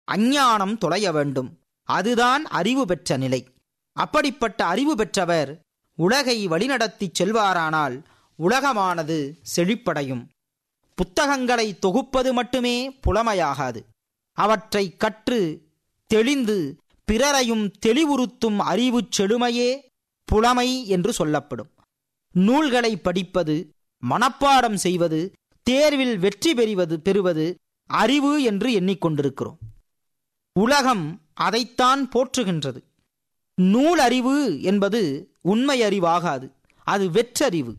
அஞ்ஞானம் தொலைய வேண்டும் அதுதான் அறிவு பெற்ற நிலை அப்படிப்பட்ட அறிவு பெற்றவர் உலகை வழிநடத்திச் செல்வாரானால் உலகமானது செழிப்படையும் புத்தகங்களை தொகுப்பது மட்டுமே புலமையாகாது அவற்றை கற்று தெளிந்து பிறரையும் தெளிவுறுத்தும் அறிவுச் செழுமையே புலமை என்று சொல்லப்படும் நூல்களை படிப்பது மனப்பாடம் செய்வது தேர்வில் வெற்றி பெறுவது பெறுவது அறிவு என்று எண்ணிக்கொண்டிருக்கிறோம் உலகம் அதைத்தான் போற்றுகின்றது நூலறிவு என்பது உண்மை அறிவாகாது அது வெற்றறிவு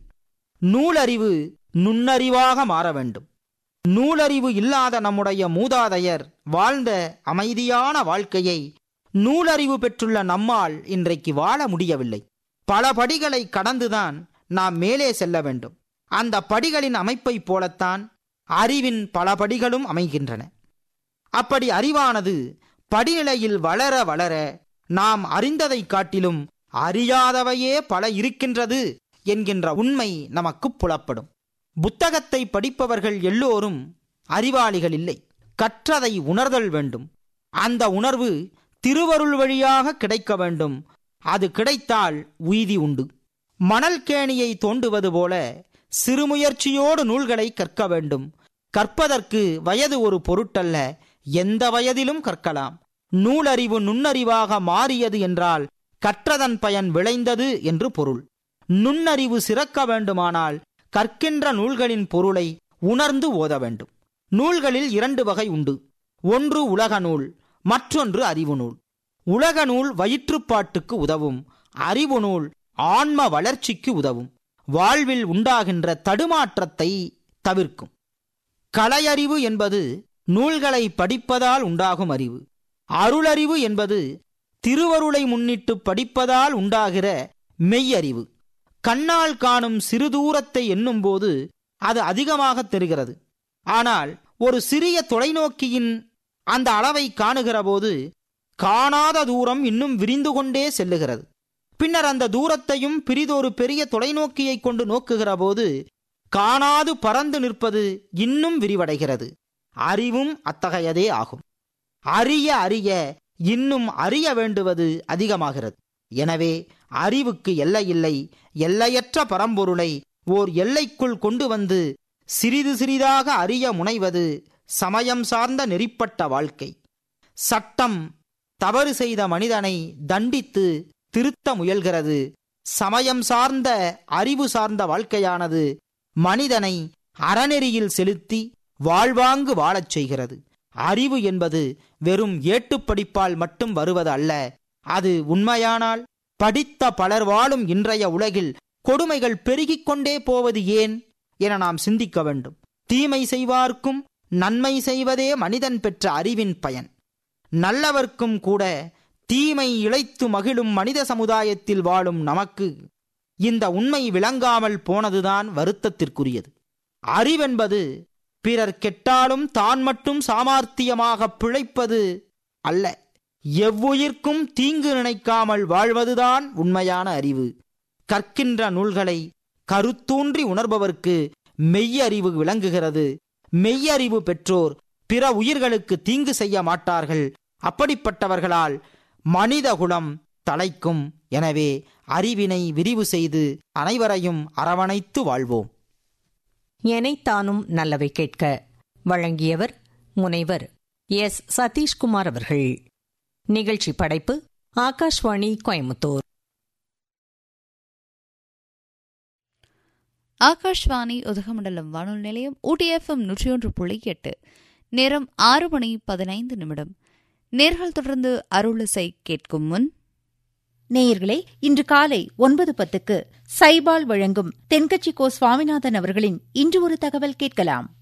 நூலறிவு நுண்ணறிவாக மாற வேண்டும் நூலறிவு இல்லாத நம்முடைய மூதாதையர் வாழ்ந்த அமைதியான வாழ்க்கையை நூலறிவு பெற்றுள்ள நம்மால் இன்றைக்கு வாழ முடியவில்லை பல படிகளை கடந்துதான் நாம் மேலே செல்ல வேண்டும் அந்த படிகளின் அமைப்பைப் போலத்தான் அறிவின் பல படிகளும் அமைகின்றன அப்படி அறிவானது படிநிலையில் வளர வளர நாம் அறிந்ததைக் காட்டிலும் அறியாதவையே பல இருக்கின்றது என்கின்ற உண்மை நமக்கு புலப்படும் புத்தகத்தை படிப்பவர்கள் எல்லோரும் அறிவாளிகள் இல்லை கற்றதை உணர்தல் வேண்டும் அந்த உணர்வு திருவருள் வழியாக கிடைக்க வேண்டும் அது கிடைத்தால் உய்தி உண்டு மணல் கேணியை தோண்டுவது போல சிறுமுயற்சியோடு நூல்களை கற்க வேண்டும் கற்பதற்கு வயது ஒரு பொருட்டல்ல எந்த வயதிலும் கற்கலாம் நூலறிவு நுண்ணறிவாக மாறியது என்றால் கற்றதன் பயன் விளைந்தது என்று பொருள் நுண்ணறிவு சிறக்க வேண்டுமானால் கற்கின்ற நூல்களின் பொருளை உணர்ந்து ஓத வேண்டும் நூல்களில் இரண்டு வகை உண்டு ஒன்று உலக நூல் மற்றொன்று அறிவு நூல் உலக நூல் வயிற்றுப்பாட்டுக்கு உதவும் அறிவு நூல் ஆன்ம வளர்ச்சிக்கு உதவும் வாழ்வில் உண்டாகின்ற தடுமாற்றத்தை தவிர்க்கும் கலையறிவு என்பது நூல்களை படிப்பதால் உண்டாகும் அறிவு அருளறிவு என்பது திருவருளை முன்னிட்டு படிப்பதால் உண்டாகிற மெய்யறிவு கண்ணால் காணும் சிறு தூரத்தை எண்ணும்போது அது அதிகமாக தெரிகிறது ஆனால் ஒரு சிறிய தொலைநோக்கியின் அந்த அளவை காணுகிற போது காணாத தூரம் இன்னும் விரிந்து கொண்டே செல்லுகிறது பின்னர் அந்த தூரத்தையும் பிரிதொரு பெரிய தொலைநோக்கியை கொண்டு நோக்குகிற போது காணாது பறந்து நிற்பது இன்னும் விரிவடைகிறது அறிவும் அத்தகையதே ஆகும் அறிய அறிய இன்னும் அறிய வேண்டுவது அதிகமாகிறது எனவே அறிவுக்கு எல்லையில்லை எல்லையற்ற பரம்பொருளை ஓர் எல்லைக்குள் கொண்டு வந்து சிறிது சிறிதாக அறிய முனைவது சமயம் சார்ந்த நெறிப்பட்ட வாழ்க்கை சட்டம் தவறு செய்த மனிதனை தண்டித்து திருத்த முயல்கிறது சமயம் சார்ந்த அறிவு சார்ந்த வாழ்க்கையானது மனிதனை அறநெறியில் செலுத்தி வாழ்வாங்கு வாழச் செய்கிறது அறிவு என்பது வெறும் ஏட்டுப்படிப்பால் மட்டும் வருவது அல்ல அது உண்மையானால் படித்த பலர் வாழும் இன்றைய உலகில் கொடுமைகள் பெருகிக் கொண்டே போவது ஏன் என நாம் சிந்திக்க வேண்டும் தீமை செய்வார்க்கும் நன்மை செய்வதே மனிதன் பெற்ற அறிவின் பயன் நல்லவர்க்கும் கூட தீமை இழைத்து மகிழும் மனித சமுதாயத்தில் வாழும் நமக்கு இந்த உண்மை விளங்காமல் போனதுதான் வருத்தத்திற்குரியது அறிவென்பது பிறர் கெட்டாலும் தான் மட்டும் சாமார்த்தியமாக பிழைப்பது அல்ல எவ்வுயிர்க்கும் தீங்கு நினைக்காமல் வாழ்வதுதான் உண்மையான அறிவு கற்கின்ற நூல்களை கருத்தூன்றி உணர்பவர்க்கு மெய்யறிவு விளங்குகிறது மெய்யறிவு பெற்றோர் பிற உயிர்களுக்கு தீங்கு செய்ய மாட்டார்கள் அப்படிப்பட்டவர்களால் மனிதகுலம் தலைக்கும் எனவே அறிவினை விரிவு செய்து அனைவரையும் அரவணைத்து வாழ்வோம் எனைத்தானும் நல்லவை கேட்க வழங்கியவர் முனைவர் எஸ் சதீஷ்குமார் அவர்கள் நிகழ்ச்சி படைப்பு ஆகாஷ்வாணி கோயமுத்தூர் ஆகாஷ்வாணி உதகமண்டலம் வானொலி நிலையம் ஊட்டி எஃப்எம் நூற்றி ஒன்று புள்ளி எட்டு நேரம் ஆறு மணி பதினைந்து நிமிடம் நேர்கள் தொடர்ந்து அருளிசை கேட்கும் முன் நேயர்களே இன்று காலை ஒன்பது பத்துக்கு சைபால் வழங்கும் தென்கட்சி கோ சுவாமிநாதன் அவர்களின் இன்று ஒரு தகவல் கேட்கலாம்